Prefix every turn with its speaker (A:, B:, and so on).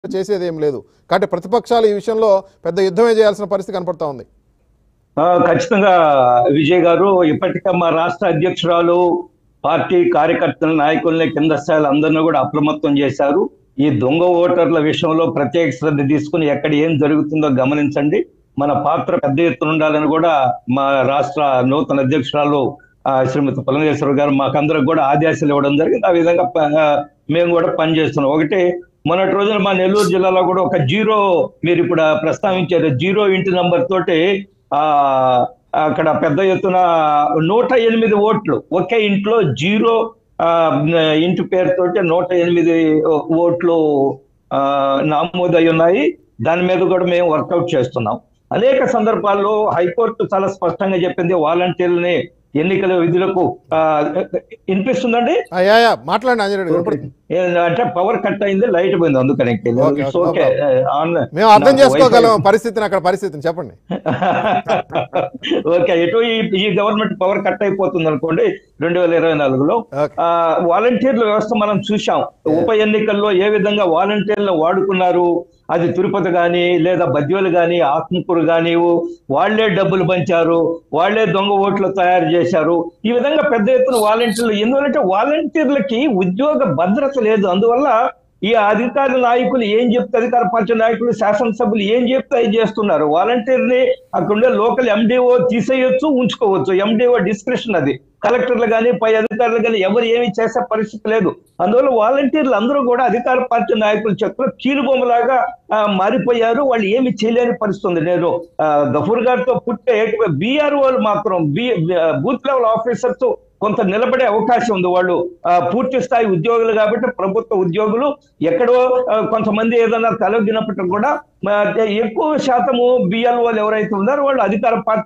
A: చేసేది ఏం లేదు కాబట్టి ప్రతిపక్షాలు ఈ విషయంలో పెద్ద యుద్ధమే చేయాల్సిన పరిస్థితి కనపడతా ఉంది
B: ఆ, ఖచ్చితంగా విజయ్ గారు ఇప్పటికే మా రాష్ట్ర అధ్యక్షురాలు పార్టీ కార్యకర్తల నాయకుల్ని కింద స్థాయిలో అందరినీ కూడా అప్రమత్తం చేశారు ఈ దొంగ ఓటర్ల విషయంలో ప్రత్యేక శ్రద్ధ తీసుకుని ఎక్కడ ఏం జరుగుతుందో గమనించండి మన పాత్ర పెద్ద ఎత్తున ఉండాలని కూడా మా రాష్ట్ర నూతన అధ్యక్షురాలు ఆ, శ్రీమతి పులంగేశ్వర గారు మాకందరికి కూడా ఆదేశాలు ఇవ్వడం జరిగింది ఆ విధంగా ప- ఆ, మేము కూడా పనిచేస్తున్నాం ఒకటి మొన్నటి రోజున మా నెల్లూరు జిల్లాలో కూడా ఒక జీరో మీరు ఇప్పుడు ప్రస్తావించారు జీరో ఇంటి నంబర్ తోటి ఆ అక్కడ పెద్ద ఎత్తున నూట ఎనిమిది ఓట్లు ఒకే ఇంట్లో జీరో ఆ, ఇంటి పేరుతోటి నూట ఎనిమిది ఓట్లు ఆ, నమోదై ఉన్నాయి దాని మీద కూడా మేము వర్కౌట్ చేస్తున్నాం అనేక సందర్భాల్లో హైకోర్టు చాలా స్పష్టంగా చెప్పింది వాలంటీర్లని ఎన్నికల విధులకు ఆ, వినిపిస్తుందండి
A: ఆ, యా యా మాట్లాడండి ఆంజనేయుడు గారు, వినపడుతుంది.
B: ఏ- అంటే పవర్ కట్ అయింది లైట్ పోయింది అందుకని
A: Okay, okay, no
B: ఓకే ఆన్
A: మేము అర్థం
B: నాకు
A: చేసుకోగలం పరిస్థితిని అక్కడ పరిస్థితిని చెప్పండి
B: ఓకే ఎటు ఈ- ఈ గవర్నమెంట్ పవర్ కట్ అయిపోతుంది అనుకోండి రెండు వేల ఇరవై నాలుగులో
A: Okay.
B: ఆ, వాలంటీర్ల వ్యవస్థ మనం చూసాం ఉప ఎన్నికల్లో ఏ విధంగా వాలంటీర్లు వాడుకున్నారు అది తిరుపతి కానీ లేదా బద్వేలు కానీ ఆత్మకూరు కానీ వాళ్లే డబ్బులు పంచారు వాళ్లే దొంగ ఓట్లు తయారు చేశారు ఈ విధంగా పెద్ద ఎత్తున వాలంటీర్లు ఎందువలంటే వాలంటీర్లకి ఉద్యోగ భద్రత లేదు అందువల్ల ఈ అధికార నాయకులు ఏం చెప్తే అధికార పార్టీ నాయకులు శాసనసభ్యులు ఏం చెప్తే అది చేస్తున్నారు వాలంటీర్ని అక్కడ ఉండే లోకల్ ఎండిఓ తీసేయొచ్చు ఉంచుకోవచ్చు ఎండిఓ డిస్క్రిప్షన్ అది కలెక్టర్లు కానీ పై అధికారులు కానీ ఎవరు ఏమి చేసే పరిస్థితి లేదు అందువల్ల వాలంటీర్లు అందరూ కూడా అధికార పార్టీ నాయకుల చేతిలో కీలుబొమ్మలాగా ఆ, మారిపోయారు వాళ్ళు ఏమి చేయలేని పరిస్థితి ఉంది నేను ఆ, గఫూర్ గారితో పుట్టే బీఆర్ఓలు మాత్రం బి బూత్ లెవెల్ ఆఫీసర్స్ కొంత నిలబడే అవకాశం ఉంది వాళ్ళు ఆ, పూర్తి స్థాయి ఉద్యోగులు కాబట్టి ప్రభుత్వ ఉద్యోగులు ఎక్కడో ఆ, కొంతమంది ఏదైనా తలొగ్గినప్పటికీ కూడా ఆ, ఎక్కువ శాతము బిఎల్ఓలు ఎవరైతే ఉన్నారో వాళ్ళు అధికార పార్టీ